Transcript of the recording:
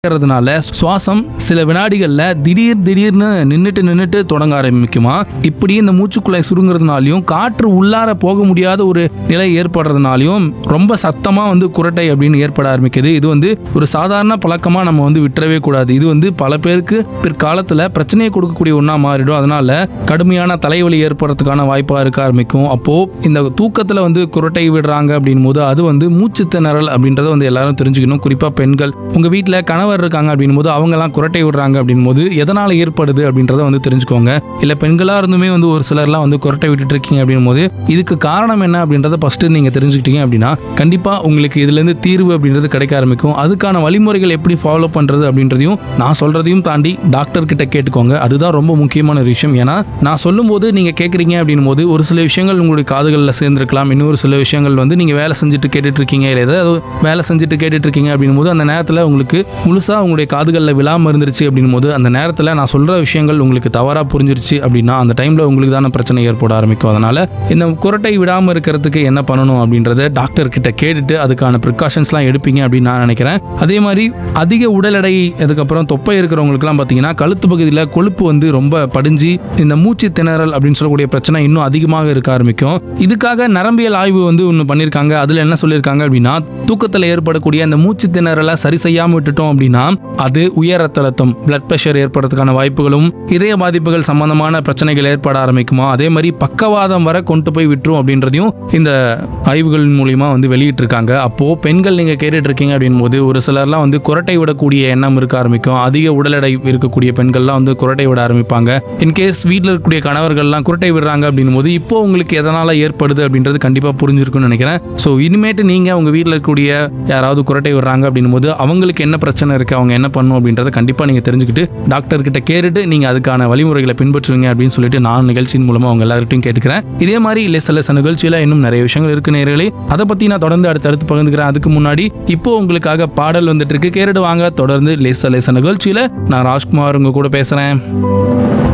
இருக்கிறதுனால சுவாசம் சில வினாடிகள்ல திடீர் திடீர்னு நின்னுட்டு நின்னுட்டு தொடங்க ஆரம்பிக்குமா இப்படி இந்த மூச்சுக்குழாய் சுருங்குறதுனாலையும் காற்று உள்ளார போக முடியாத ஒரு நிலை ஏற்படுறதுனாலையும் ரொம்ப சத்தமா வந்து குரட்டை அப்படின்னு ஏற்பட ஆரம்பிக்குது இது வந்து ஒரு சாதாரண பழக்கமா நம்ம வந்து விட்டுறவே கூடாது இது வந்து பல பேருக்கு பிற்காலத்துல பிரச்சனையை கொடுக்கக்கூடிய ஒன்றா மாறிடும் அதனால கடுமையான தலைவலி ஏற்படுறதுக்கான வாய்ப்பா இருக்க ஆரம்பிக்கும் அப்போ இந்த தூக்கத்துல வந்து குரட்டை விடுறாங்க அப்படின் போது அது வந்து மூச்சு திணறல் அப்படின்றத வந்து எல்லாரும் தெரிஞ்சுக்கணும் குறிப்பா பெண்கள் உங்க வீட்டில் கணவர் இருக்காங்க அப்படின் போது அவங்கெல்லாம் குரட்டை விடுறாங்க அப்படின் போது எதனால ஏற்படுது அப்படின்றத வந்து தெரிஞ்சுக்கோங்க இல்ல பெண்களா இருந்துமே வந்து ஒரு சிலர்லாம் வந்து குரட்டை விட்டுட்டு இருக்கீங்க அப்படின் போது இதுக்கு காரணம் என்ன அப்படின்றத ஃபர்ஸ்ட் நீங்க தெரிஞ்சுக்கிட்டீங்க அப்படின்னா கண்டிப்பா உங்களுக்கு இதுல இருந்து தீர்வு அப்படின்றது கிடைக்க ஆரம்பிக்கும் அதுக்கான வழிமுறைகள் எப்படி ஃபாலோ பண்றது அப்படின்றதையும் நான் சொல்றதையும் தாண்டி டாக்டர் கிட்ட கேட்டுக்கோங்க அதுதான் ரொம்ப முக்கியமான ஒரு விஷயம் ஏன்னா நான் சொல்லும்போது நீங்க கேட்குறீங்க அப்படின் போது ஒரு சில விஷயங்கள் உங்களுடைய காதுகளில் சேர்ந்திருக்கலாம் இன்னொரு சில விஷயங்கள் வந்து நீங்க வேலை செஞ்சுட்டு கேட்டுட்டு இருக்கீங்க இல்லை ஏதாவது வேலை செஞ்சுட்டு கேட்டுட்டு இருக்கீங்க அப்படின் போது அந்த நேரத்தில் உங்களுக்கு முழுசா உங்களுடைய காதுகளில் விழாம இருந்துருச்சு அப்படின் போது அந்த நேரத்தில் நான் சொல்ற விஷயங்கள் உங்களுக்கு தவறா புரிஞ்சிருச்சு அப்படின்னா அந்த டைம்ல உங்களுக்கு தானே பிரச்சனை ஏற்பட ஆரம்பிக்கும் அதனால இந்த குரட்டை விடாம இருக்கிறதுக்கு என்ன பண்ணணும் அப்படின்றத டாக்டர் கிட்ட கேட்டுட்டு அதுக்கான ப்ரிகாஷன்ஸ்லாம் எடுப்பீங்க அப்படின்னு நான் நினைக்கிறேன் அதே மாதிரி அதிக உடல் எடை அதுக்கப்புறம் தொப்பை இருக்கிறவங்களுக்குலாம் பார்த்தீங்கன்னா கழுத்து பகுதியில் கொழுப்பு வந்து ரொம்ப படிஞ்சு இந்த மூச்சு திணறல் அப்படின்னு சொல்லக்கூடிய பிரச்சனை இன்னும் அதிகமாக இருக்க ஆரம்பிக்கும் இதுக்காக நரம்பியல் ஆய்வு வந்து ஒன்று பண்ணியிருக்காங்க அதில் என்ன சொல்லியிருக்காங்க அப்படின்னா தூக்கத்தில் ஏற்படக்கூடிய அந்த மூச்சு திணறலை சரி செய்யாமல் விட்டுட்டோம் அப்படின்னா அது உயர் ரத்த அழுத்தம் பிளட் ப்ரெஷர் ஏற்படுறதுக்கான வாய்ப்புகளும் இதய பாதிப்புகள் சம்பந்தமான பிரச்சனைகள் ஏற்பட ஆரம்பிக்குமா அதே மாதிரி பக்கவாதம் வர கொண்டு போய் விட்டுரும் அப்படின்றதையும் இந்த ஆய்வுகளின் மூலியமா வந்து வெளியிட்டிருக்காங்க அப்போ பெண்கள் நீங்க கேட்டுட்டு இருக்கீங்க அப்படின் போது ஒரு சிலர்லாம் வந்து குரட்டை விடக்கூடிய எண்ணம் இருக்க ஆரம்பிக்கும் அதிக உடல் எடை இருக்கக்கூடிய பெண்கள்லாம் வந்து குரட்டை விட ஆரம்பிப்பாங்க இன்கேஸ் வீட்டில் இருக்கக்கூடிய கணவர்கள்லாம் குரட்டை விடுறாங்க அப்படின் போது இப்போ உங்களுக்கு எதனால ஏற்படுது அப்படின்றது கண்டிப்பா புரிஞ்சிருக்கும்னு நினைக்கிறேன் ஸோ இனிமேட்டு நீங்க உங்க வீட்டில் இருக்கக்கூடிய யாராவது குரட்டை விடுறாங்க அப்படின் போது அவங்களுக்கு என்ன பிரச்சனை இருக்கு அவங்க என்ன பண்ணும் அப்படின்றத கண்டிப்பா நீங்க தெரிஞ்சுக்கிட்டு டாக்டர் கிட்ட கேட்டுட்டு நீங்க அதுக்கான வழிமுறைகளை பின்பற்றுவீங்க அப்படின்னு சொல்லிட்டு நான் நிகழ்ச்சியின் மூலமா அவங்க எல்லார்கிட்டையும் கேட்டுக்கிறேன் இதே மாதிரி லேச லேச நிகழ்ச்சியில இன்னும் நிறைய விஷயங்கள் இருக்கு நேர்களே அதை பத்தி நான் தொடர்ந்து அடுத்தடுத்து பகிர்ந்துக்கிறேன் அதுக்கு முன்னாடி இப்போ உங்களுக்காக பாடல் வந்துட்டு இருக்கு கேட்டுட்டு வாங்க தொடர்ந்து லேச லேச நிகழ்ச்சியில நான் ராஜ்குமார் உங்க கூட பேசுறேன்